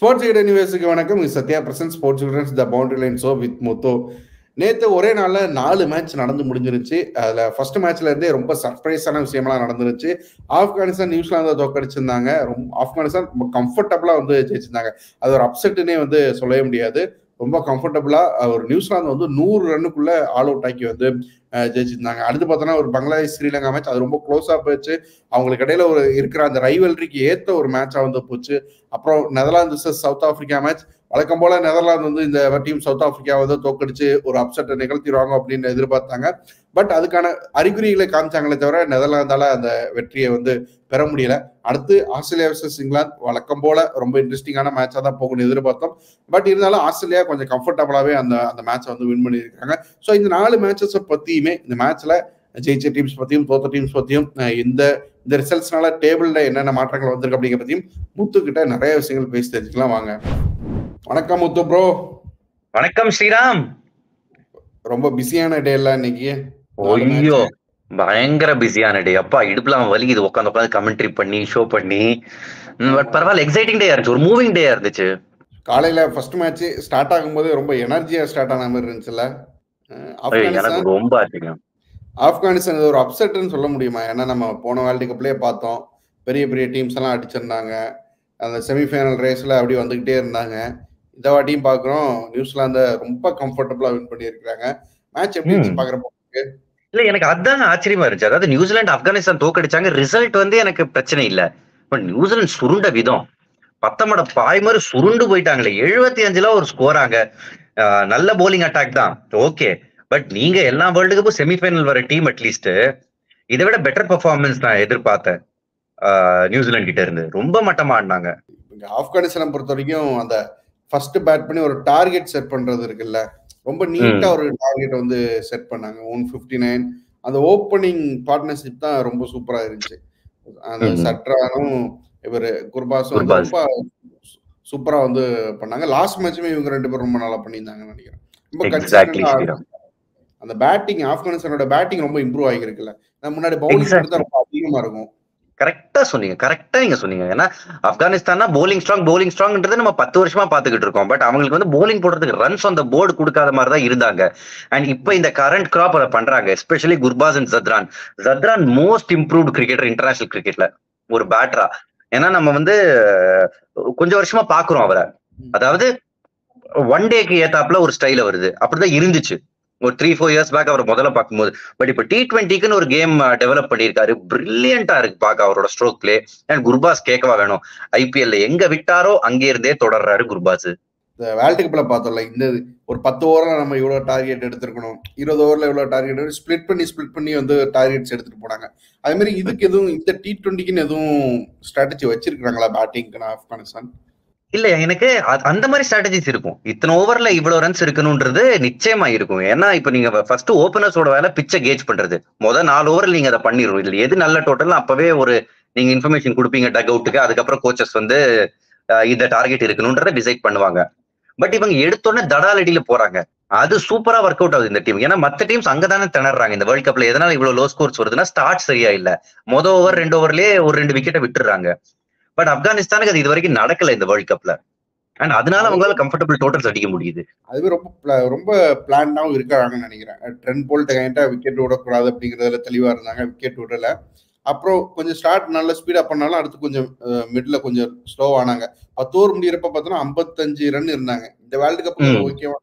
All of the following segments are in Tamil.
ஸ்போர்ட்ஸ் கைட் யூனிவர்ஸுக்கு வணக்கம் இது Sathya present sports students the boundary line show with Muthu நேற்று ஒரே நாளில் நாலு மேட்ச் நடந்து முடிஞ்சிருச்சு அதில் ஃபர்ஸ்ட் மேட்ச்ல இருந்தே ரொம்ப சர்ப்ரைஸான விஷயம்லாம் நடந்துருச்சு ஆப்கானிஸ்தான் நியூசிலாந்தை தோக்கடிச்சிருந்தாங்க ரொம்ப ஆப்கானிஸ்தான் ரொம்ப கம்ஃபர்டபுளாக வந்து ஜெயிச்சிருந்தாங்க அது ஒரு அப்செட்டுன்னே வந்து சொல்லவே முடியாது ரொம்ப கம்ஃபர்டபுளா ஒரு நியூசிலாந்து வந்து நூறு ரன்னுக்குள்ள ஆல் அவுட் ஆக்கி வந்து ஜெயிச்சிருந்தாங்க அடுத்து பார்த்தோன்னா ஒரு பங்களாதேஷ் ஸ்ரீலங்கா மேட்ச் அது ரொம்ப க்ளோஸா போச்சு அவங்களுக்கு இடையில ஒரு இருக்கிற அந்த ரைவல்ரிக்கு ஏத்த ஒரு மேட்சா வந்து போச்சு அப்புறம் நெதர்லாந்து சவுத் ஆப்பிரிக்கா மேட்ச் வழக்கம் போல நெதர்லாந்து வந்து இந்த டீம் சவுத் ஆப்பிரிக்கா வந்து தோக்கடிச்சு ஒரு அப்செட்டை நிகழ்த்திடுவாங்க அப்படின்னு எதிர்பார்த்தாங்க பட் அதுக்கான அறிகுறிகளை காமிச்சாங்களே தவிர நெதர்லாந்தால அந்த வெற்றியை வந்து பெற முடியல அடுத்து ஆஸ்திரேலியா வர்சஸ் இங்கிலாந்து வழக்கம் போல ரொம்ப இன்ட்ரெஸ்டிங்கான மேட்சா தான் போகணும்னு எதிர்பார்த்தோம் பட் இருந்தாலும் ஆஸ்திரேலியா கொஞ்சம் கம்ஃபர்டபுளாவே அந்த அந்த மேட்சை வந்து வின் பண்ணியிருக்காங்க ஸோ இந்த நாலு மேட்சஸ் பத்தியுமே இந்த மேட்ச்ல ஜெயிச்ச டீம்ஸ் பத்தியும் தோத்த டீம்ஸ் பத்தியும் இந்த இந்த ரிசல்ட்ஸ்னால டேபிள்ல என்னென்ன மாற்றங்கள் வந்திருக்கு அப்படிங்கிற பத்தியும் முத்து கிட்ட நிறைய விஷயங்கள் பேசி தெரிஞ்சுக்கலாம் வாங்க வணக்கம் முத்து ப்ரோ வணக்கம் ஸ்ரீராம் ரொம்ப பிஸியான டே இல்ல இன்னைக்கு ஐயோ பயங்கர பிஸியான டே அப்பா இடுப்புல அவன் வலிக்குது உட்காந்து உட்காந்து கமெண்ட்ரி பண்ணி ஷோ பண்ணி பட் பரவாயில்ல எக்ஸைட்டிங் டே இருந்துச்சு ஒரு மூவிங் டே இருந்துச்சு காலையில ஃபர்ஸ்ட் மேட்ச் ஸ்டார்ட் ஆகும்போது ரொம்ப எனர்ஜியா ஸ்டார்ட் ஆன மாதிரி இருந்துச்சுல்ல எனக்கு ரொம்ப ஆச்சரியம் ஆப்கானிஸ்தான் இது ஒரு அப்செட்னு சொல்ல முடியுமா ஏன்னா நம்ம போன வேர்ல்டு கப்லயே பார்த்தோம் பெரிய பெரிய டீம்ஸ் எல்லாம் அடிச்சிருந்தாங்க அந்த செமிஃபைனல் ரேஸ்ல அப்படி வந்துகிட்டே இருந்தாங்க இந்த வாட்டியும் பாக்குறோம் நியூசிலாந்த ரொம்ப கம்ஃபர்டபுளா வின் பண்ணியிருக்காங்க மேட்ச் எப்படி இருந்துச்சு பாக்குறப்போ இல்ல எனக்கு அதான் ஆச்சரியமா இருந்துச்சு அதாவது நியூசிலாந்து ஆப்கானிஸ்தான் தோக்கடிச்சாங்க ரிசல்ட் வந்து எனக்கு பிரச்சனை இல்ல பட் நியூசிலாந்து சுருண்ட விதம் பத்தமட பாய் மாதிரி சுருண்டு போயிட்டாங்களே எழுபத்தி அஞ்சுல ஒரு ஸ்கோராங்க நல்ல போலிங் அட்டாக் தான் ஓகே பட் நீங்க எல்லா வேர்ல்டு கப்பும் செமிஃபைனல் வர டீம் அட்லீஸ்ட் இதை விட பெட்டர் பெர்ஃபார்மன்ஸ் நான் எதிர்பார்த்தேன் நியூசிலாந்து கிட்ட இருந்து ரொம்ப மட்டமா ஆடினாங்க ஆப்கானிஸ்தானை பொறுத்த வரைக்கும் அந்த ஃபர்ஸ்ட் பேட் பண்ணி ஒரு டார்கெட் செட் பண்றது இருக்குல்ல ரொம்ப நீட்டா ஒரு டார்கெட் வந்து செட் பண்ணாங்க ஒன் பிப்டி நைன் அந்த ஓப்பனிங் பார்ட்னர்ஷிப் தான் ரொம்ப சூப்பரா இருந்துச்சு அந்த சட்ரானும் இவர் குர்பாஸும் வந்து ரொம்ப சூப்பரா வந்து பண்ணாங்க லாஸ்ட் மேட்சுமே இவங்க ரெண்டு பேரும் ரொம்ப நல்லா பண்ணியிருந்தாங்கன்னு நினைக்கிறேன் ரொம்ப கன்சிஸ்டன்டா அந்த பேட்டிங் ஆப்கானிஸ்தானோட பேட்டிங் ரொம்ப இம்ப்ரூவ் ஆகிருக்குல்ல முன்னாடி பவுலிங் தான் ரொம்ப அதிகமா இருக்கும் கரெக்டா சொன்னீங்க கரெக்டா நீங்க சொன்னீங்க ஏன்னா ஆப்கானிஸ்தான் போலிங் ஸ்ட்ராங் போலிங் ஸ்ட்ராங்ன்றது நம்ம பத்து வருஷமா பாத்துக்கிட்டு இருக்கோம் பட் அவங்களுக்கு வந்து போலிங் போடுறதுக்கு ரன்ஸ் அந்த போர்டு கொடுக்காத மாதிரி தான் இருந்தாங்க அண்ட் இப்ப இந்த கரண்ட் கிராப் அதை பண்றாங்க especially Gurbaz and Zadran Zadran most improved cricketer international கிரிக்கெட்ல ஒரு பேட்டரா ஏன்னா நம்ம வந்து கொஞ்சம் வருஷமா பாக்குறோம் அவரை அதாவது ஒன் டேக்கு ஏத்தாப்புல ஒரு ஸ்டைல வருது அப்படிதான் இருந்துச்சு ஒரு த்ரீ ஃபோர் இயர்ஸ் பேக் அவர் முதல்ல பார்க்கும்போது பட் இப்போ டி டுவெண்ட்டிக்குன்னு ஒரு கேம் டெவலப் பண்ணியிருக்காரு பிரில்லியண்டா இருக்கு பார்க்க அவரோட ஸ்ட்ரோக் பிளே அண்ட் குர்பாஸ் கேட்கவா வேணும் ஐபிஎல்ல எங்க விட்டாரோ அங்கே இருந்தே தொடர்றாரு குர்பாஸ் இந்த வேர்ல்டு கப்ல பார்த்தோம்ல இந்த ஒரு பத்து ஓவர்ல நம்ம இவ்வளவு டார்கெட் எடுத்திருக்கணும் இருபது ஓவர்ல இவ்வளவு டார்கெட் ஸ்பிளிட் பண்ணி ஸ்பிளிட் பண்ணி வந்து டார்கெட்ஸ் எடுத்துட்டு போனாங்க அதே மாதிரி இதுக்கு எதுவும் இந்த டி டுவெண்ட்டிக்குன்னு எதுவும் ஸ்ட்ராட்டஜி வச்சிருக்காங்களா பேட்டிங்க்கு ஆப்கானிஸ்தான் இல்ல எனக்கு அந்த மாதிரி ஸ்ட்ராட்டஜிஸ் இருக்கும் இத்தனை ஓவர்ல இவ்வளவு ரன்ஸ் இருக்கணும்ன்றது நிச்சயமா இருக்கும் ஏன்னா இப்ப நீங்க ஃபர்ஸ்ட் ஓபனர்ஸோட வேலை பிச்சை கேஜ் பண்றது முதல் நாலு ஓவர்ல நீங்க அதை பண்ணிடும் இதுல எது நல்ல டோட்டல் அப்பவே ஒரு நீங்க இன்ஃபர்மேஷன் கொடுப்பீங்க டக் அவுட்டுக்கு அதுக்கப்புறம் கோச்சஸ் வந்து இந்த டார்கெட் இருக்கணும்ன்றத டிசைட் பண்ணுவாங்க பட் இவங்க எடுத்தோடனே தடாலடியில போறாங்க அது சூப்பரா ஒர்க் அவுட் ஆகுது இந்த டீம் ஏன்னா மத்த டீம்ஸ் அங்கதானே திணறாங்க இந்த வேர்ல்ட் கப்ல எதனால இவ்வளவு லோ ஸ்கோர்ஸ் வருதுன்னா ஸ்டார்ட் சரியா இல்ல மொதல் ஓவர் ரெண்டு ஓவர்லயே ஒரு ரெண்டு விக்கெட்டை விட்டுறாங்க பட் ஆப்கானிஸ்தானுக்கு அது இது வரைக்கும் நடக்கல இந்த வேர்ல்ட் கப்ல அண்ட் அதனால அவங்களால கம்ஃபர்டபுள் டோட்டல்ஸ் அடிக்க முடியுது அதுவே ரொம்ப ரொம்ப பிளான்டாவும் இருக்காங்கன்னு நினைக்கிறேன் ட்ரெண்ட் போல்ட் கைண்டா விக்கெட் விடக்கூடாது அப்படிங்கறதுல தெளிவா இருந்தாங்க விக்கெட் விடல அப்புறம் கொஞ்சம் ஸ்டார்ட் நல்ல ஸ்பீடா பண்ணாலும் அடுத்து கொஞ்சம் மிட்ல கொஞ்சம் ஸ்லோ ஆனாங்க பத்து ஓவர் முடியிறப்ப பார்த்தோன்னா ஐம்பத்தஞ்சு ரன் இருந்தாங்க இந்த வேர்ல்டு கப் ஓகேவா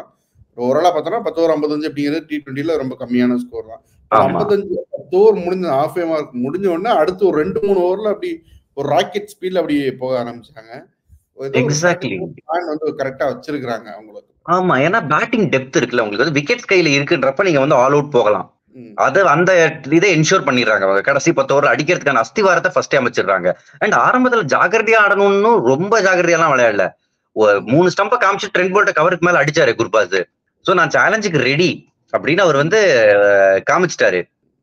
ஓவராலா பார்த்தோன்னா பத்து ஓவர் ஐம்பத்தஞ்சு அப்படிங்கிறது டி டுவெண்ட்டில ரொம்ப கம்மியான ஸ்கோர் தான் ஐம்பத்தஞ்சு பத்து ஓவர் முடிஞ்ச ஹாஃப் ஏ மார்க் முடிஞ்ச உடனே அடுத்து ஒரு ரெண்டு மூணு ஓவர்ல அப்படி ஒரு ராக்கெட் ஸ்பீட்ல அப்படி போக ஆரம்பிச்சாங்க எக்ஸாக்ட்லி வந்து கரெக்டா வச்சிருக்காங்க அவங்களுக்கு ஆமா ஏன்னா பேட்டிங் டெப்த் இருக்குல்ல உங்களுக்கு வந்து விக்கெட் கையில இருக்குன்றப்ப நீங்க வந்து ஆல் அவுட் போகலாம் அது அந்த இதை என்ஷூர் பண்ணிடுறாங்க அவங்க கடைசி பத்து ஓவர் அடிக்கிறதுக்கான அஸ்திவாரத்தை ஃபர்ஸ்டே அமைச்சிடுறாங்க அண்ட் ஆரம்பத்துல ஜாகிரதையா ஆடணும்னு ரொம்ப ஜாகிரதையெல்லாம் விளையாடல மூணு ஸ்டம்ப காமிச்சு ட்ரெண்ட் போல்ட்ட கவருக்கு மேல அடிச்சாரு குர்பாஸ் சோ நான் சேலஞ்சுக்கு ரெடி அப்படின்னு அவர் வந்து காமிச்சிட்டாரு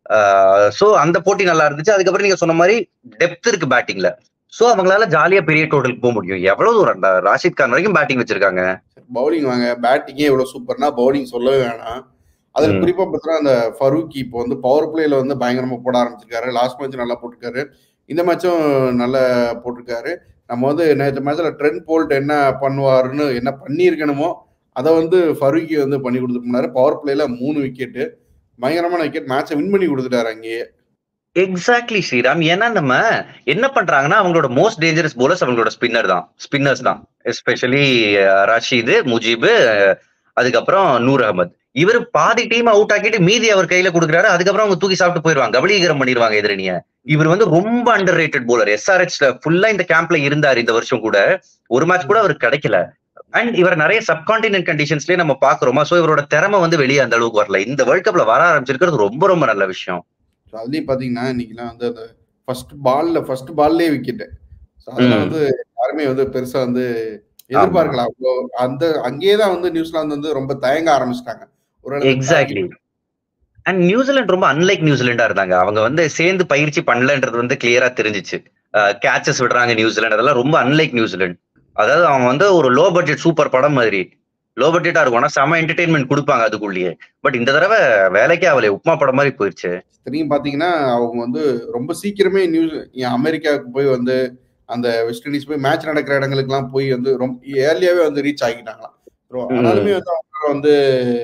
சோ அந்த போட்டி நல்லா இருந்துச்சு அதுக்கப்புறம் நீங்க சொன்ன மாதிரி டெப்த் இருக்கு பேட்டிங்ல சோ அவங்களால ஜாலியா பெரிய டோட்டலுக்கு போக முடியும் எவ்வளவு தூரம் ராஷித் கான் வரைக்கும் பேட்டிங் வச்சிருக்காங்க பவுலிங் வாங்க பேட்டிங்கே இவ்வளவு சூப்பர்னா பவுலிங் சொல்லவே வேணாம் அதுல குறிப்பா பார்த்தீங்கன்னா அந்த ஃபரூக்கி இப்போ வந்து பவர் பிளேல வந்து பயங்கரமா போட ஆரம்பிச்சிருக்காரு லாஸ்ட் மேட்ச் நல்லா போட்டிருக்காரு இந்த மேட்சும் நல்லா போட்டிருக்காரு நம்ம வந்து நேற்று மேட்ச்ல ட்ரெண்ட் போல்ட் என்ன பண்ணுவாருன்னு என்ன பண்ணியிருக்கணுமோ அதை வந்து ஃபருக்கி வந்து பண்ணி கொடுத்துருந்தாரு பவர் பிளேல மூணு விக்கெட்டு பயங்கரமான விக்கெட் மேட்சை வின் பண்ணி கொடுத்துட்டாரு அங்கேயே எக்ஸாக்ட்லி ஸ்ரீராம் ஏன்னா நம்ம என்ன பண்றாங்கன்னா அவங்களோட மோஸ்ட் டேஞ்சரஸ் போலர்ஸ் அவங்களோட ஸ்பின்னர் தான் ஸ்பின்னர்ஸ் தான் எஸ்பெஷலி ரஷீது முஜீபு அஹ், அதுக்கப்புறம் நூர் அகமது இவர் பாதி டீம் அவுட் ஆக்கிட்டு மீதி அவர் கையில கொடுக்குறாரு அதுக்கப்புறம் அவங்க தூக்கி சாப்பிட்டு போயிருவாங்க கபலீகரம் பண்ணிடுவாங்க எதிரணிய இவர் வந்து ரொம்ப அண்டர் ரேட்டட் போலர் எஸ்ஆர்ஹெச்ல ஃபுல்லா இந்த கேம்ப்ல இருந்தாரு இந்த வருஷம் கூட ஒரு மேட்ச் கூட அவருக்கு கிடைக்கல அண்ட் இவர் நிறைய சப்கான்டினென்ட் கண்டிஷன்ஸ்லயே நம்ம பாக்குறோமா சோ இவரோட திறமை வந்து வெளியே அந்த அளவுக்கு வரல இந்த வேர்ல்ட் கப்ல வர ஆரம்பிச்சிருக்கிறது ரொம்ப ரொம்ப நல்ல விஷயம் ஸோ அதுலேயும் பார்த்தீங்கன்னா இன்னைக்கெல்லாம் வந்து அந்த ஃபர்ஸ்ட் பால்ல ஃபர்ஸ்ட் பால்லே விக்கெட்டு ஸோ அதெல்லாம் ம். வந்து யாருமே வந்து பெருசா வந்து எதிர்பார்க்கலாம் அவ்வளோ அந்த அங்கேயே தான் வந்து நியூசிலாந்து வந்து ரொம்ப தயங்க ஆரம்பிச்சிட்டாங்க ஒரு எக்ஸாக்ட்லி அண்ட் நியூசிலாந்து ரொம்ப அன்லைக் நியூசிலாண்டா இருந்தாங்க அவங்க வந்து சேர்ந்து பயிற்சி பண்ணலன்றது வந்து கிளியரா தெரிஞ்சிச்சு கேச்சஸ் விடுறாங்க நியூசிலாந்து அதெல்லாம் ரொம்ப அன்லைக் நியூசிலாந்து அதாவது அவங்க வந்து ஒரு லோ பட்ஜெட் சூப்பர் படம் மாதிரி லோ பட்ஜெட்டா இருக்கும் ஆனா செம என்டர்டைன்மெண்ட் கொடுப்பாங்க அதுக்குள்ளேயே பட் இந்த தடவை வேலைக்கே அவளை உப்மா படம் மாதிரி போயிடுச்சு திரும்பி பார்த்தீங்கன்னா அவங்க வந்து ரொம்ப சீக்கிரமே நியூஸ் அமெரிக்காவுக்கு போய் வந்து அந்த வெஸ்ட் இண்டீஸ் போய் மேட்ச் நடக்கிற இடங்களுக்குலாம் போய் வந்து ரொம்ப ஏர்லியாவே வந்து ரீச் ஆகிட்டாங்களாம் So, ம். ஆனாலுமே வந்து அவங்க வந்து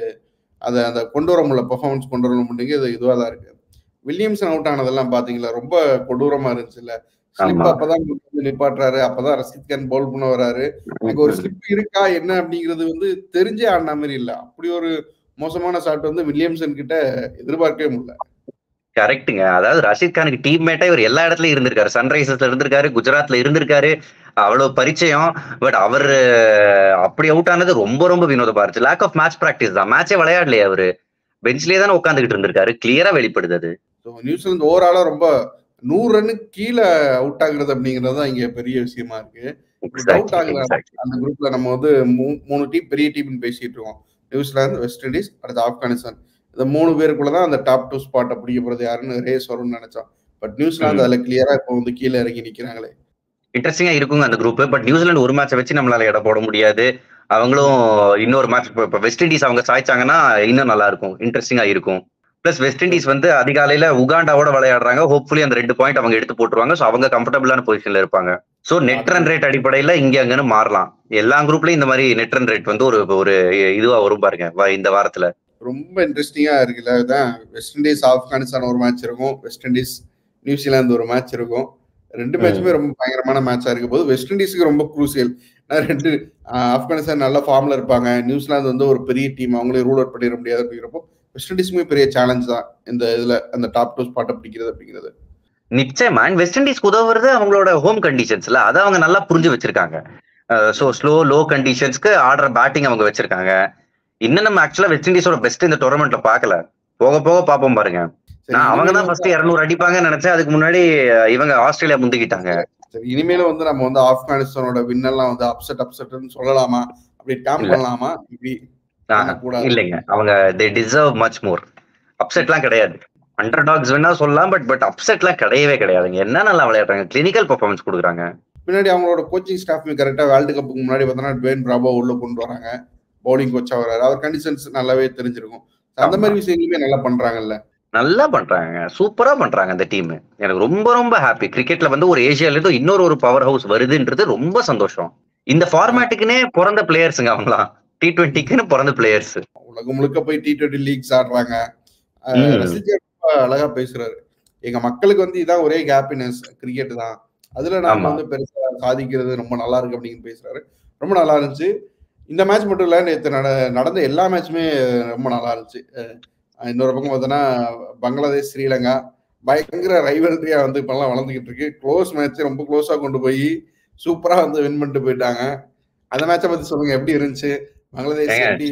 அதை அந்த கொண்டு வர முடியல பெர்ஃபார்மன்ஸ் கொண்டு வர முடியுங்க இது இதுவாக தான் இருக்கு வில்லியம்சன் அவுட் ஆனதெல்லாம் பாத்தீங்களா ரொம்ப கொடூரமா இருந்துச்சுல்ல ஸ்லிப் ஆமா. அப்பதான் வந்து நிப்பாட்டுறாரு அப்பதான் ரஷித் கான் பவுல் பண்ண வராரு எனக்கு ஒரு ஸ்லிப் இருக்கா என்ன அப்படிங்கிறது வந்து தெரிஞ்சே ஆடின மாதிரி இல்ல அப்படி ஒரு மோசமான ஷாட் வந்து வில்லியம்சன் கிட்ட எதிர்பார்க்கவே முடியல கரெக்ட்டுங்க அதாவது ரஷீத் கானுக்கு டீம் மேட்டா இவர் எல்லா இடத்துலயும் இருந்திருக்காரு சன்ரைசர்ஸ்ல இருந்திருக்காரு குஜராத்ல இருந்திருக்காரு அவ்வளவு பரிச்சயம் பட் அவர் அப்படி அவுட் ஆனது ரொம்ப ரொம்ப வினோதமா இருந்துச்சு லேக் ஆஃப் மேட்ச் பிராக்டிஸ் தான் மேட்சே விளையாடலையே அவரு பெஞ்ச்லயே தானே உட்காந்துக்கிட்டு இருந்திருக்காரு கிளியரா வெளிப்படுது அது ஸோ நியூசிலாந்து ஓவராலா ரொம்ப நூறு ரன்னுக்கு கீழே அவுட் ஆகுறது அப்படிங்கிறது தான் இங்க பெரிய விஷயமா இருக்கு அவுட் ஆகல அந்த குரூப்ல நம்ம வந்து மூ- மூணு டீம் பெரிய டீம்னு பேசிட்டு இருக்கோம் நியூசிலாந்து வெஸ்ட் இண்டீஸ் அடுத்து ஆப்கானிஸ்தான் இந்த மூணு பேருக்குள்ள தான் அந்த டாப் டூ ஸ்பாட்டை பிடிக்க போறது யாருன்னு ரேஸ் வரும்னு நினைச்சோம் பட் நியூசிலாந்து ம். அதுல கிளியரா இப்போ வந்து கீழே இறங்கி நிக்கிறாங்களே இன்ட்ரெஸ்டிங்கா இருக்குங்க அந்த குரூப் பட் நியூசிலாந்து ஒரு மேட்சை வச்சு நம்மளால எடை போட முடியாது அவங்களும் இன்னொரு மேட்ச் இப்போ வெஸ்ட் இண்டீஸ் அவங்க சாய்ச்சாங்கன்னா இன்னும் நல்லா இருக்கும் இன்ட்ரெஸ்டிங்கா இருக்கும் பிளஸ் வெஸ்ட் இண்டீஸ் வந்து அதிகாலையில உகாண்டாவோட விளையாடுறாங்க ஹோப்ஃபுல்லி அந்த ரெண்டு பாயிண்ட் அவங்க எடுத்து போட்டுருவாங்க ஸோ அவங்க கம்ஃபர்டபுளான பொசிஷன்ல இருப்பாங்க ஸோ நெட் ரன் ரேட் அடிப்படையில இங்க அங்கன்னு மாறலாம் எல்லா குரூப்லயும் இந்த மாதிரி நெட் ரன் ரேட் வந்து ஒரு ஒரு இதுவா வரும் பாருங்க வ- இந்த வாரத்துல ரொம்ப இன்ட்ரெஸ்டிங்கா இருக்குல்ல அதான் வெஸ்ட் இண்டீஸ் ஆப்கானிஸ்தான் ஒரு மேட்ச் இருக்கும் வெஸ்ட் இண்டீஸ் நியூசிலாந்து ஒரு மேட்ச் இருக்கும் ரெண்டு ம். மேட்சுமே ரொம்ப பயங்கரமான மேட்சா இருக்க போது வெஸ்ட் இண்டீஸுக்கு ரொம்ப குரூசியல் ரெண்டு ஆஹ், ஆப்கானிஸ்தான் நல்ல ஃபார்ம்ல இருப்பாங்க நியூசிலாந்து வந்து ஒரு பெரிய டீம் அவங்களே ரூல் அவுட் பண்ணிட முடியாது அப்படிங்கிறப்போ வெஸ்ட் இண்டீஸுமே பெரிய சேலஞ்ச் தான் இந்த இதுல அந்த டாப் டூ ஸ்பாட்டை பிடிக்கிறது அப்படிங்கிறது நிச்சயமா And வெஸ்ட் இண்டீஸ்க்கு உதவுறது அவங்களோட ஹோம் கண்டிஷன்ஸ்ல அதை அவங்க நல்லா புரிஞ்சு வச்சிருக்காங்க ஸோ ஸ்லோ லோ கண்டிஷன்ஸ்க்கு ஆடுற பேட்டிங் அவங்க வச்சிருக்காங்க இன்னும் நம்ம ஆக்சுவலா வெஸ்ட் இண்டீஸோட பெஸ்ட் இந்த டோர்னமெண்ட்ல பார்க்கல போக போக பார்ப்போம் பாருங்க சரி, நான் அவங்க இனிமேல் தான் ஃபர்ஸ்ட் இரநூறு அடிப்பாங்கன்னு நினைச்சேன் அதுக்கு முன்னாடி அஹ், இவங்க ஆஸ்திரேலியா முந்திக்கிட்டாங்க சரி, இனிமேல வந்து நம்ம வந்து ஆப்கானிஸ்தானோட வின்னெல்லாம் வந்து அப்செட் அப்செட்னு சொல்லலாமா அப்படி டேம் இல்ல. பண்ணலாமா இப்படி ஆஹ், கூடாது இல்லைங்க அவங்க தே டிசர்வ் மச் மோர் அப்செட்லாம் கிடையாது அண்டர் டாக்ஸ் வேணா சொல்லலாம் பட் பட் அப்செட்லாம் கிடையவே கிடையாதுங்க என்ன நல்லா விளையாடுறாங்க கிளினிக்கல் பெர்ஃபார்மன்ஸ் கொடுக்குறாங்க முன்னாடி அவங்களோட கோச்சிங் ஸ்டாஃப்மே கரெக்டா வேர்ல்டு கப்புக்கு முன்னாடி பார்த்தோன்னா டுவேன் பிராபோ உள்ள கொண்டு வராங்க பவுலிங் கோச்சா வராரு அவர் கண்டிஷன்ஸ் நல்லாவே தெரிஞ்சிருக்கும் அந்த ஆமா. மாதிரி விஷயங்களுமே நல்லா பண்றாங்கல்ல நல்லா பண்றாங்க சூப்பரா பண்றாங்க அந்த டீம் எனக்கு ரொம்ப ரொம்ப ஹாப்பி கிரிக்கெட்ல வந்து ஒரு ஏசியால இருந்து இன்னொரு ஒரு பவர் ஹவுஸ் வருதுன்றது ரொம்ப சந்தோஷம் இந்த ஃபார்மேட்டுக்குனே பிறந்த பிளேயர்ஸுங்க அவங்களாம் டி டுவெண்ட்டிக்குன்னு பிறந்த பிளேயர்ஸ் உலகம் முழுக்க போய் டி டுவெண்ட்டி லீக்ஸ் ஆடுறாங்க அஹ் ம். ரசிகர் ரொம்ப அழகா பேசுறாரு எங்க மக்களுக்கு வந்து இதான் ஒரே ஹாப்பினஸ் கிரிக்கெட் தான் அதுல நாம ஆமா. வந்து பெருசா சாதிக்கிறது ரொம்ப நல்லா இருக்கு அப்படின்னு பேசுறாரு ரொம்ப நல்லா இருந்துச்சு இந்த மேட்ச் மட்டும் இல்ல நேற்று நட நடந்த எல்லா மேட்சுமே ரொம்ப நல்லா இருந்துச்சு அஹ் இன்னொரு பக்கம் பார்த்தோன்னா பங்களாதேஷ் ஸ்ரீலங்கா பயங்கர ரைவல்ரியா வந்து இப்பெல்லாம் வளர்ந்துகிட்டு இருக்கு க்ளோஸ் மேட்ச் ரொம்ப க்ளோஸா கொண்டு போய் சூப்பரா வந்து வின் பண்ணிட்டு போயிட்டாங்க அந்த மேட்சை பத்தி சொல்லுங்க எப்படி இருந்துச்சு பங்களாதேஷ் ஏங்க, எப்படி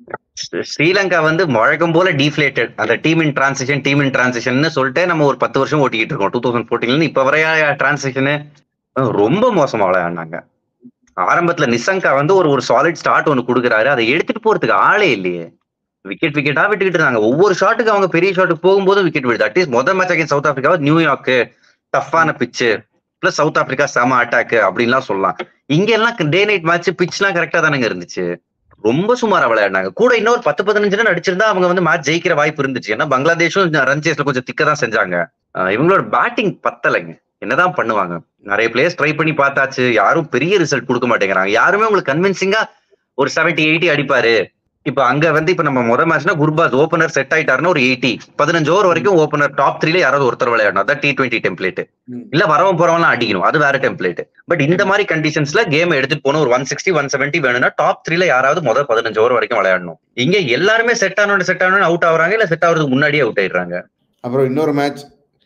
ஸ்ரீலங்கா வந்து வழக்கம் போல டீஃபிளேட்டட் அந்த team in transition team in transition சொல்லிட்டு நம்ம ஒரு பத்து வருஷம் ஓட்டிக்கிட்டு இருக்கோம் டூ தௌசண்ட் ஃபோர்டீன்ல இப்ப வரைய டிரான்சிஷன் ரொம்ப மோசமா விளையாடினாங்க ஆரம்பத்துல நிசங்கா வந்து ஒரு ஒரு சாலிட் ஸ்டார்ட் ஒன்னு கொடுக்குறாரு அதை எடுத்துட்டு போறதுக்கு ஆளே இல்லையே விக்கெட் விக்கெட்டா விட்டுக்கிட்டு இருந்தாங்க ஒவ்வொரு ஷாட்டுக்கு அவங்க பெரிய ஷாட்டுக்கு போகும்போது விக்கெட் விடுது அட்லீஸ்ட் முதல் மேட்ச் அகைன் சவுத் ஆப்பிரிக்கா நியூயார்க்கு டஃப்பான பிச்சு பிளஸ் சவுத் ஆப்பிரிக்கா செம அட்டாக் அப்படின்லாம் சொல்லலாம் இங்க எல்லாம் டே நைட் மேட்ச் பிச்லாம் கரெக்டா தானங்க இருந்துச்சு ரொம்ப சுமாரா விளையாடினாங்க கூட இன்னொரு பத்து பதினஞ்சு ரன் அடிச்சிருந்தா அவங்க வந்து மேட்ச் ஜெயிக்கிற வாய்ப்பு இருந்துச்சு ஏன்னா பங்களாதேஷும் ரன் சேஸ்ல கொஞ்சம் திக்க தான் செஞ்சாங்க அஹ் இவங்களோட பேட்டிங் பத்தலைங்க என்னதான் பண்ணுவாங்க நிறைய பிளேயர்ஸ் ட்ரை பண்ணி பார்த்தாச்சு யாரும் பெரிய ரிசல்ட் கொடுக்க மாட்டேங்கிறாங்க யாருமே உங்களுக்கு கன்வின்சிங்கா ஒரு செவன்டி எயிட்டி அடிப்பாரு இப்ப அங்க வந்து இப்ப நம்ம முத மேட்ச்னா குர்பாஸ் ஓபனர் செட் ஆயிட்டாருன்னா ஒரு எயிட்டி பதினஞ்சு ஓவர் வரைக்கும் ஓபனர் டாப் த்ரீல யாராவது ஒருத்தர் விளையாடணும் அதான் டி டுவெண்ட்டி டெம்ப்ளேட் ம். இல்ல வரவன் போறவன்லாம் அடிக்கணும் அது வேற டெம்ப்ளேட் பட் இந்த மாதிரி கண்டிஷன்ஸ்ல கேம் எடுத்துட்டு போன ஒரு ஒன் சிக்ஸ்டி ஒன் செவன்ட்டி வேணும்னா டாப் த்ரீல யாராவது முதல் பதினஞ்சு ஓவர் வரைக்கும் விளையாடணும் இங்க எல்லாருமே செட் ஆனோட செட் ஆனோட அவுட் ஆகுறாங்க இல்ல செட் ஆகுறதுக்கு முன்னாடியே அவுட் ஆயிடுறாங்க அப்புறம் இன்னொரு மேட்ச்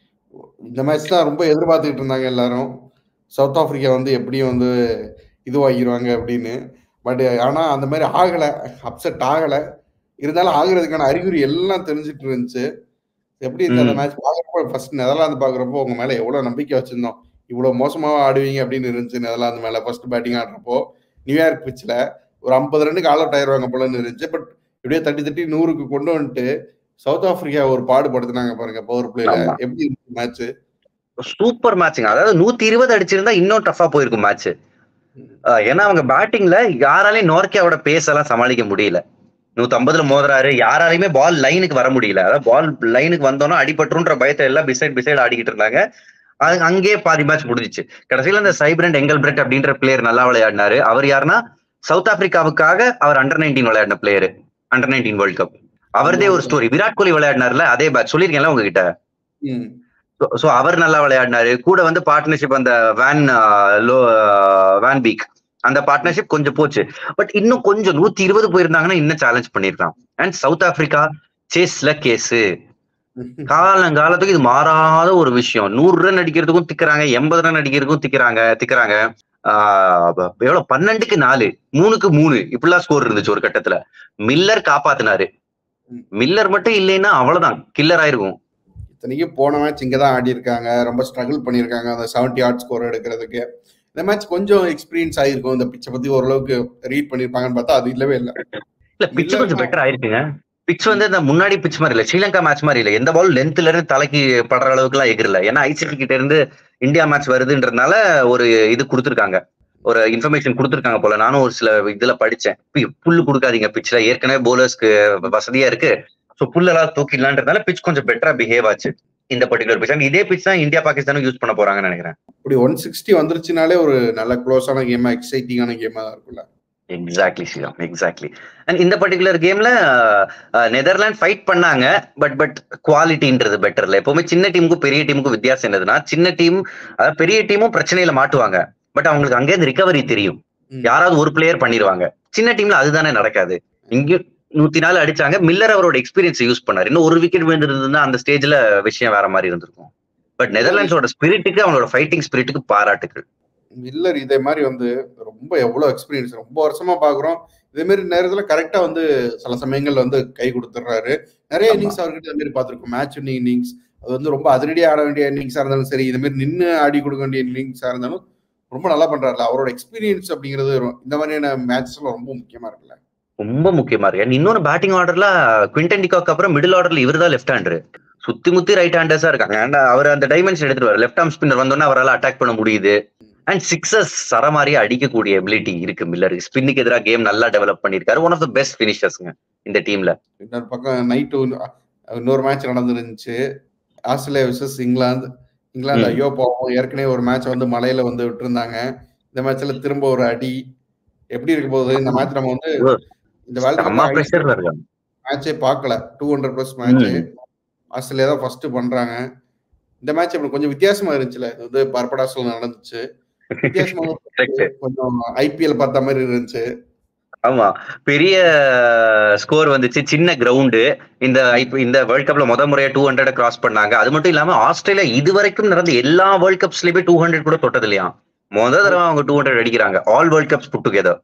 இந்த மேட்ச் தான் ரொம்ப எதிர்பார்த்துக்கிட்டு இருந்தாங்க எல்லாரும் சவுத் ஆப்பிரிக்கா வந்து எப்படியும் வந்து இதுவாகிடுவாங்க அப்படின்னு பட் ஆனால் அந்த மாதிரி ஆகலை அப்செட் ஆகலை இருந்தாலும் ஆகுறதுக்கான அறிகுறி எல்லாம் தெரிஞ்சுட்டு இருந்துச்சு எப்படி இந்த ம். மேட்ச் பார்க்குறப்போ ஃபர்ஸ்ட் நெதர்லாந்து பார்க்குறப்போ உங்க மேலே எவ்வளோ நம்பிக்கை வச்சிருந்தோம் இவ்வளோ மோசமாக ஆடுவீங்க அப்படின்னு இருந்துச்சு நெதர்லாந்து மேலே ஃபர்ஸ்ட் பேட்டிங் ஆடுறப்போ நியூயார்க் பிச்சில் ஒரு ஐம்பது ரன்னுக்கு ஆல் அவுட் ஆயிடுவாங்க போலன்னு இருந்துச்சு பட் இப்படியே தட்டி தட்டி நூறுக்கு கொண்டு வந்துட்டு சவுத் ஆப்பிரிக்கா ஒரு பாடுபடுத்துனாங்க பாருங்க பவர் பிளேல ஆமா. எப்படி இருந்துச்சு மேட்ச் சூப்பர் மேட்சிங் அதாவது நூத்தி இருபது அடிச்சிருந்தா இன்னும் டஃபா போயிருக்கும் மேட்ச் ஏன்னா அவங்க பேட்டிங்ல யாராலையும் நோர்க்கியாவோட பேஸ் எல்லாம் சமாளிக்க முடியல நூத்தி ஐம்பதுல மோதுறாரு யாராலையுமே பால் லைனுக்கு வர முடியல அதாவது பால் லைனுக்கு வந்தோம்னா அடிபட்டுன்ற பயத்தை எல்லாம் பிசைட் பிசைட் ஆடிக்கிட்டு இருந்தாங்க அது அங்கேயே பாதி மேட்ச் முடிஞ்சிச்சு கடைசியில இந்த சைப்ரண்ட் எங்கல் பிரெட் அப்படின்ற பிளேயர் நல்லா விளையாடினாரு அவர் யாருன்னா சவுத் ஆப்பிரிக்காவுக்காக அவர் அண்டர் நைன்டீன் விளையாடின player under nineteen world cup அவர்தே ஒரு ஸ்டோரி விராட் கோலி விளையாடினார்ல அதே பேட்ச் சொல்லியிருக்கேன்ல உங்ககிட்ட ம். சோ அவர் நல்லா விளையாடினாரு கூட வந்து பார்ட்னர்ஷிப் அந்த வேன் லோ வேன் பீக் அந்த பார்ட்னர்ஷிப் கொஞ்சம் போச்சு பட் இன்னும் கொஞ்சம் நூத்தி இருபது போயிருந்தாங்கன்னா இன்னும் சேலஞ்ச் பண்ணிருக்கலாம் அண்ட் சவுத் ஆப்பிரிக்கா சேஸ்ல கேஸ் காலங்காலத்துக்கு இது மாறாத ஒரு விஷயம் நூறு ரன் அடிக்கிறதுக்கும் திக்கிறாங்க எண்பது ரன் அடிக்கிறதுக்கும் திக்கிறாங்க திக்கிறாங்க ஆஹ் எவ்வளவு பன்னெண்டுக்கு நாலு மூணுக்கு மூணு இப்படிலாம் ஸ்கோர் இருந்துச்சு ஒரு கட்டத்துல மில்லர் காப்பாத்தினாரு மில்லர் மட்டும் இல்லைன்னா அவ்வளவுதான் கில்லர் ஆயிருக்கும் இத்தனைக்கும் போன மேட்ச் இங்க தான் ஆடி இருக்காங்க ரொம்ப ஸ்ட்ரகிள் பண்ணியிருக்காங்க அந்த செவன்டி ஆர்ட் ஸ்கோர் எடுக்கிறதுக்கு இந்த மேட்ச் கொஞ்சம் எக்ஸ்பீரியன்ஸ் ஆயிருக்கும் இந்த பிச்சை பத்தி ஓரளவுக்கு ரீட் பண்ணிருப்பாங்கன்னு பார்த்தா அது இல்லவே இல்லை இல்ல பிட்ச் இல்ல, கொஞ்சம் நான்- பெட்டர் ஆயிருக்குங்க பிட்ச் வந்து இந்த முன்னாடி பிட்ச் மாதிரி இல்ல ஸ்ரீலங்கா மேட்ச் மாதிரி இல்ல எந்த பால் லென்த்ல இருந்து தலைக்கு படுற அளவுக்கு எல்லாம் எகிரல ஏன்னா ஐசிசி கிட்ட இருந்து இந்தியா மேட்ச் வருதுன்றதுனால ஒரு இது கொடுத்துருக்காங்க ஒரு இன்ஃபர்மேஷன் கொடுத்துருக்காங்க போல நானும் ஒரு சில இதுல படிச்சேன் பி- புல்லு கொடுக்காதீங்க பிட்ச்ல ஏற்கனவே போலர்ஸ்க்கு வசதியா இருக்கு ஸோ புல்லெல்லாம் தூக்கிடலான்றதுனால பிட்ச் கொஞ்சம் பெட்டரா பிஹேவ் ஆச்சு இந்த பர்டிகுலர் பிட்ச் அண்ட் இதே பிட்ச் தான் இந்தியா பாகிஸ்தானும் யூஸ் பண்ண போறாங்கன்னு நினைக்கிறேன் இப்படி ஒன் சிக்ஸ்டி வந்துருச்சுனாலே ஒரு நல்ல க்ளோஸான கேமா எக்ஸைட்டிங்கான கேமா தான் இருக்கும்ல எக்ஸாக்ட்லி ஸ்ரீராம் எக்ஸாக்ட்லி அண்ட் இந்த பர்டிகுலர் கேம்ல நெதர்லாண்ட் ஃபைட் பண்ணாங்க பட் பட் குவாலிட்டின்றது பெட்டர் இல்ல எப்பவுமே சின்ன டீமுக்கும் பெரிய டீமுக்கும் வித்தியாசம் என்னதுன்னா சின்ன டீம் அதாவது பெரிய டீமும் பிரச்சனையில மாட்டுவாங்க பட் அவங்களுக்கு அங்கேருந்து ரிகவரி தெரியும் ம். யாராவது ஒரு பிளேயர் பண்ணிடுவாங்க சின்ன டீம்ல அதுதானே நடக்காது இங்க நூத்தி நாலு அடிச்சாங்க மில்லர் அவரோட எக்ஸ்பீரியன்ஸ் யூஸ் பண்ணாரு இன்னும் ஒரு விக்கெட் விழுந்திருந்ததுன்னா அந்த ஸ்டேஜ்ல விஷயம் வேற மாதிரி இருந்திருக்கும் பட் நெதர்லாண்ட்ஸோட ஸ்பிரிட்டுக்கு அவங்களோட ஃபைட்டிங் ஸ்பிரிட்டுக்கு பாராட்டுகள் மில்லர் இதே மாதிரி வந்து ரொம்ப எவ்வளவு எக்ஸ்பீரியன்ஸ் ரொம்ப வருஷமா பாக்குறோம் இதே மாதிரி நேரத்துல கரெக்டா வந்து சில சமயங்கள்ல வந்து கை கொடுத்துட்றாரு நிறைய ஆமா. இன்னிங்ஸ் அவர்கிட்ட இந்த மாதிரி பார்த்திருக்கோம் மேட்ச் வின்னிங் இன்னிங்ஸ் அது வந்து ரொம்ப அதிரடியா ஆட வேண்டிய இன்னிங்ஸா இருந்தாலும் சரி இது மாதிரி நின்று ஆடி கொடுக்க வேண்டிய இன்னிங்ஸா இருந்தாலும் ரொம்ப நல்லா பண்றாருல அவரோட எக்ஸ்பீரியன்ஸ் அப்படிங்கிறது ரொ- இந்த மாதிரியான மேட்ச்ல ரொம்ப முக்கியமா இருக்குல்ல ரொம்ப முக்கியமா இருக்கு And இன்னொரு பேட்டிங் ஆர்டர்ல குவிண்டன் டிகாக் அப்புறம் மிடில் ஆர்டர்ல இவர் தான் லெஃப்ட் ஹேண்டர் சுத்தி முத்தி ரைட் ஹேண்டர்ஸா இருக்காங்க அண்ட் அவர் அந்த டைமென்ஷன் எடுத்துட்டு வர லெஃப்ட் ஆர்ம் ஸ்பின்னர் வந்தோடனே அவரால் அட்டாக் பண்ண முடியுது அண்ட் சிக்ஸஸ் சரமாரியா அடிக்கக்கூடிய எபிலிட்டி இருக்கு மில்லருக்கு ஸ்பின்னுக்கு எதிராக கேம் நல்லா டெவலப் பண்ணிருக்காரு ஒன் ஆஃப் த பெஸ்ட் பினிஷர்ஸ்ங்க இந்த டீம்ல இன்னொரு பக்கம் நைட்டு இன்னொரு மேட்ச் நடந்துருந்துச்சு ஆஸ்திரேலியா விசஸ் இங்கிலாந்து இங்கிலாந்து ம். ஐயோ பாவம் ஏற்கனவே ஒரு மேட்ச் வந்து மலையில வந்து விட்டுருந்தாங்க இந்த மேட்ச்ல திரும்ப ஒரு அடி எப்படி இருக்க போகுது இந்த மேட்ச் நம்ம வந்து இந்த அம்மா வேர்ல்டு பிரஷர்ல இருக்காங்க மேட்சே பார்க்கல two hundred plus match Australia தான் ஃபர்ஸ்ட் பண்றாங்க இந்த மேட்ச் இப்ப கொஞ்சம் வித்தியாசமா இருந்துச்சுல இது வந்து பர்படாஸ்ல நடந்துச்சு வித்தியாசமா Correct. கொஞ்சம் ஐபிஎல் பார்த்த மாதிரி இருந்துச்சு ஆமா பெரிய ஸ்கோர் வந்துச்சு சின்ன கிரவுண்டு இந்த இப்ப இந்த வேர்ல்ட் கப்ல முத முறையா டூ ஹண்ட்ரட் கிராஸ் பண்ணாங்க அது மட்டும் இல்லாம ஆஸ்திரேலியா இது வரைக்கும் நடந்த எல்லா வேர்ல்ட் கப்ஸ்லயுமே டூ ஹண்ட்ரட் கூட தொட்டது இல்லையா முத தடவை அவங்க டூ ஹண்ட்ரட் அடிக்கிறாங்க all world cups put together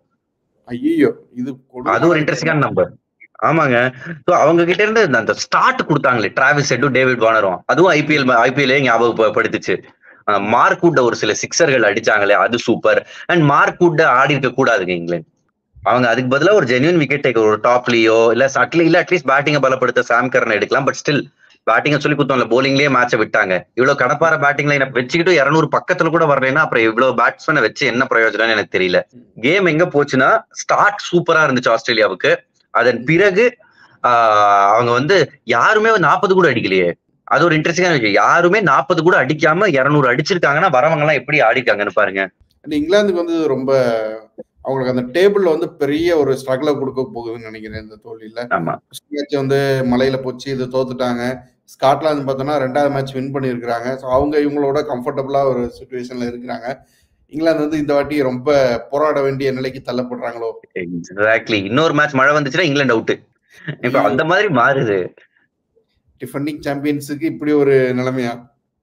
ஐயோ இது அது ஒரு இன்ட்ரெஸ்டிங்கான நம்பர் ஆமாங்க ஸோ அவங்க கிட்ட இருந்து இந்த- அந்த ஸ்டார்ட் கொடுத்தாங்களே டிராவிஸ் ஹெட்டும் டேவிட் வானரும் அதுவும் ஐபிஎல் ஐபிஎல்லே ஞாபகப்படுத்துச்சு அஹ் மார்க் வுட்ட ஒரு சில சிக்ஸர்கள் அடிச்சாங்களே அது சூப்பர் அண்ட் மார்க் வுட்ட ஆடி இருக்க கூடாதுங்க இங்கிலாந்து அவங்க அதுக்கு பதிலா ஒரு ஜென்யூன் விக்கெட் டேக்கர் ஒரு டாப்லயோ இல்ல அட்லீ இல்ல அட்லீஸ்ட் பேட்டிங்கை பலப்படுத்த சாம் கரன் எடுக்கலாம் பட் ஸ்டில் பேட்டிங்க சொல்லி குத்தோம்ல போலிங்லயே மேட்சை விட்டாங்க இவ்வளவு கடப்பார பேட்டிங் லைன் வச்சுக்கிட்டு இருநூறு பக்கத்துல கூட வரலைன்னா அப்புறம் இவ்வளவு பேட்ஸ்மேனை வச்சு என்ன பிரயோஜனம்னு எனக்கு தெரியல கேம் எங்க போச்சுன்னா ஸ்டார்ட் சூப்பரா இருந்துச்சு ஆஸ்திரேலியாவுக்கு அதன் பிறகு ஆஹ் அவங்க வந்து யாருமே நாற்பது கூட அடிக்கலையே அது ஒரு இன்ட்ரெஸ்டிங்கான விஷயம் யாருமே நாற்பது கூட அடிக்காம இருநூறு அடிச்சிருக்காங்கன்னா வரவங்க எல்லாம் எப்படி ஆடிருக்காங்கன்னு பாருங்க அண்ட் இங்கிலாந்துக்கு வந்து ரொம்ப அவங்களுக்கு அந்த டேபிள்ல வந்து பெரிய ஒரு ஸ்ட்ரகிள கொடுக்க போகுதுன்னு நினைக்கிறேன் இந்த தோல்வியில ஆமா மேட்ச் வந்து மலையில போச்சு இது தோத்துட்டாங்க ஸ்காட்லாந்து பார்த்தோன்னா ரெண்டாவது மேட்ச் வின் பண்ணியிருக்கிறாங்க ஸோ அவங்க இவங்களோட கம்ஃபர்டபுளா ஒரு சுச்சுவேஷன்ல இருக்கிறாங்க இங்கிலாந்து வந்து இந்த வாட்டி ரொம்ப போராட வேண்டிய நிலைக்கு தள்ளப்படுறாங்களோ எக்ஸாக்ட்லி இன்னொரு மேட்ச் மழை வந்துச்சுன்னா இங்கிலாந்து அவுட் இப்ப அந்த மாதிரி மாறுது டிஃபெண்டிங் சாம்பியன்ஸுக்கு இப்படி ஒரு நிலைமையா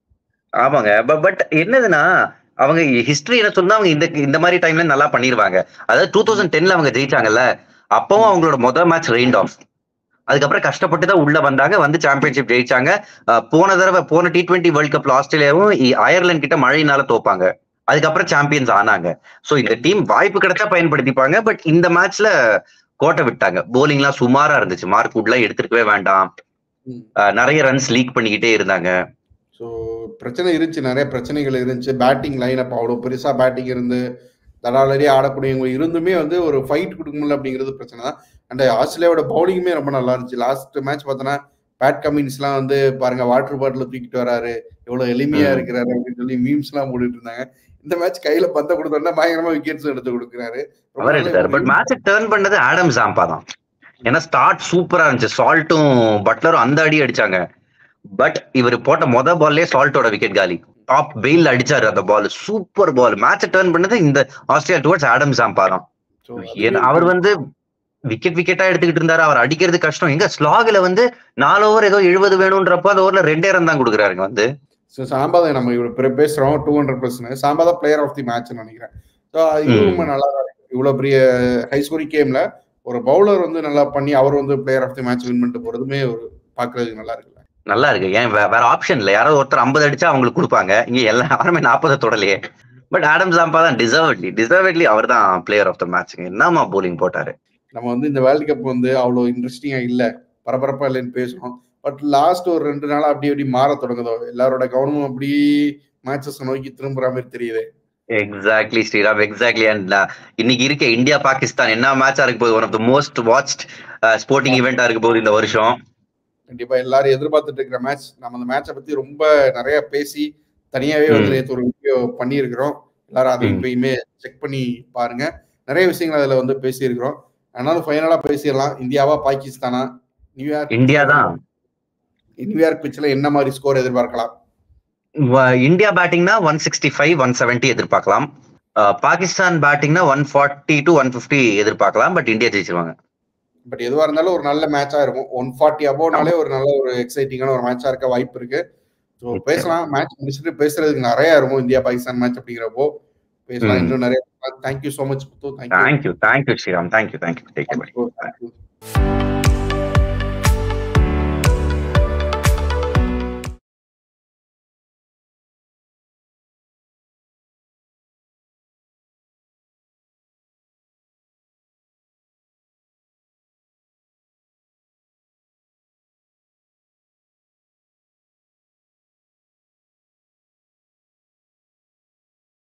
ஆமாங்க பட் என்னதுன்னா அவங்க ஹிஸ்டரி என்ன சொன்னா அவங்க இந்த இந்த மாதிரி டைம்ல நல்லா பண்ணிருவாங்க அதாவது டூ தௌசண்ட் டென்ல அவங்க ஜெயிச்சாங்கல்ல அப்பவும் அவங்களோட முதல் மேட்ச் ரெயின்ட் ஆஃப் அதுக்கப்புறம் கஷ்டப்பட்டு தான் உள்ள வந்தாங்க வந்து சாம்பியன்ஷிப் ஜெயிச்சாங்க அஹ் போன தடவை போன டி டுவெண்ட்டி வேர்ல்ட் கப்ல ஆஸ்திரேலியாவும் இ- அயர்லாந்து கிட்ட மழையினால தோப்பாங்க அதுக்கப்புறம் சாம்பியன்ஸ் ஆனாங்க சோ இந்த டீம் வாய்ப்பு கிடைச்சா பயன்படுத்திப்பாங்க பட் இந்த மேட்ச்ல கோட்டை விட்டாங்க போலிங்லாம் சுமாரா இருந்துச்சு மார்க் வுட்லாம் எடுத்துருக்கவே வேண்டாம் ம். அஹ் நிறைய ரன்ஸ் லீக் பண்ணிக்கிட்டே இருந்தாங்க ஸோ பிரச்சனை இருந்துச்சு நிறைய பிரச்சனைகள் இருந்துச்சு பேட்டிங் லைன் அப் அவ்வளோ பெருசா பேட்டிங் இருந்து தடாலடியே ஆடக்கூடியவங்க இருந்துமே வந்து ஒரு ஃபைட் கொடுக்க முடியல அப்படிங்கிறது பிரச்சனை தான் அண்ட் ஆஸ்திரேலியாவோட பவுலிங்குமே ரொம்ப நல்லா இருந்துச்சு லாஸ்ட் மேட்ச் பார்த்தோன்னா பேட் கமின்ஸ்லாம் வந்து பாருங்க வாட்டர் பாட்டில் தூக்கிட்டு வராரு எவ்வளவு எளிமையா ம். இருக்கிறாரு அப்படின்னு சொல்லி மீம்ஸ் எல்லாம் போட்டுட்டு இருந்தாங்க இந்த மேட்ச் கையில பந்த கொடுத்தோன்னா பயங்கரமா விக்கெட்ஸ் எடுத்து கொடுக்குறாரு ரொம்ப அவர் நல்ல எடுத்தாரு பட் மேட்சை டேர்ன் பண்ணது ஆடம் ஜாம்பா தான் ஏன்னா ஸ்டார்ட் சூப்பரா இருந்துச்சு சால்ட்டும் பட்லரும் அந்த அடி அடிச்சாங்க பட் இவர் போட்ட மொத பால்லே சால்ட்டோட விக்கெட் காலி டாப் பெயில் அடிச்சாரு அந்த பால் சூப்பர் பால் மேட்சை டேர்ன் பண்ணது இந்த ஆஸ்திரேலியா டுவர்ட்ஸ் ஆடம் ஜாம்பா தான் So, ஏன்னா அதுவே அவர் வந்து விக்கெட் விக்கெட்டா எடுத்துக்கிட்டு இருந்தாரு அவர் அடிக்கிறது கஷ்டம் எங்க ஸ்லாக்ல வந்து நாலு ஓவர் ஏதோ எழுபது வேணும்ன்றப்ப அந்த ஓவர்ல ரெண்டே ரன் தான் கொடுக்குறாருங்க வந்து ஸோ சாம்பா தான் நம்ம இவ்வளோ பெரிய பேசுறோம் டூ ஹண்ட்ரட் பர்சன்ட் சாம்பா தான் பிளேயர் ஆஃப் தி மேட்ச் நினைக்கிறேன் ஸோ இது ம். ரொம்ப நல்லா தான் இருக்கு இவ்வளோ பெரிய ஹை ஸ்கோரிங் கேம்ல ஒரு பவுலர் வந்து நல்லா பண்ணி அவர் வந்து player of the match win பண்ணிட்டு போறதுமே ஒரு பார்க்கறதுக்கு நல்லா இருக்குல்ல நல்லா இருக்கு ஏன் வே- வேற ஆப்ஷன் இல்ல யாராவது ஒருத்தர் ஐம்பது அடிச்சா அவங்களுக்கு கொடுப்பாங்க இங்க எல்லா யாருமே நாற்பது தொடலையே பட் ஆடம் ஜாம்பா தான் டிசர்வ்ட்லி டிசர்வ்ட்லி அவர் தான் பிளேயர் ஆஃப் த மேட்ச்ங்க என்னமா போலிங் போட்டாரு நம்ம வந்து இந்த வேர்ல்டு கப் வந்து அவ்வளோ இன்ட்ரெஸ்டிங்கா இல்ல பரபரப்பா இல்லைன்னு பேசுறோம் பட் லாஸ்ட் ஒரு ரெண்டு நாளா அப்படி அப்படி மாற தொடங்குதோ எல்லாரோட கவனமும் அப்படி மேட்சஸ் நோக்கி திரும்புற மாதிரி தெரியுது எக்ஸாக்ட்லி ஸ்ரீராம் எக்ஸாக்ட்லி அண்ட் இன்னைக்கு இருக்க இந்தியா பாகிஸ்தான் என்ன மேட்சா இருக்க போகுது one of the most watched sporting ஈவெண்டா இருக்க போகுது இந்த வருஷம் கண்டிப்பா எல்லாரும் எதிர்பார்த்துட்டு இருக்கிற மேட்ச் நம்ம அந்த மேட்சை பத்தி ரொம்ப நிறைய பேசி தனியாவே வந்து ம். நேற்று ஒரு வீடியோ பண்ணியிருக்கிறோம் எல்லாரும் அதை ம். இப்பயுமே செக் பண்ணி பாருங்க நிறைய விஷயங்கள் அதுல வந்து பேசியிருக்கிறோம் ஆனாலும் ஃபைனலா பேசிடலாம் இந்தியாவா பாகிஸ்தானா நியூயார்க் இந்தியா தான் நியூயார்க் பிச்சில் என்ன மாதிரி ஸ்கோர் எதிர்பார்க்கலாம் வ- இந்தியா பேட்டிங்னா one sixty five one seventy எதிர்பார்க்கலாம் அஹ், பாகிஸ்தான் பேட்டிங்னா one forty to one fifty எதிர்பார்க்கலாம் பட் இந்தியா ஜெயிச்சிருவாங்க பட் எதுவா இருந்தாலும் ஒரு நல்ல மேட்சா இருக்கும் ஒன் ஃபார்ட்டி அபோவ்னாலே ஒரு நல்ல ஒரு எக்ஸைட்டிங்கான ஒரு மேட்சா இருக்க வாய்ப்பு இருக்கு ஸோ நிச்சயம். பேசலாம் மேட்ச் முடிச்சுட்டு பேசுறதுக்கு நிறைய இருக்கும் இந்தியா பாகிஸ்தான் மேட்ச் அப்படிங்கிறப்போ பேசலாம் ம். இன்னும் நிறைய thank you so much Muthu thank you thank you thank you Sriram thank you thank you take Thank you.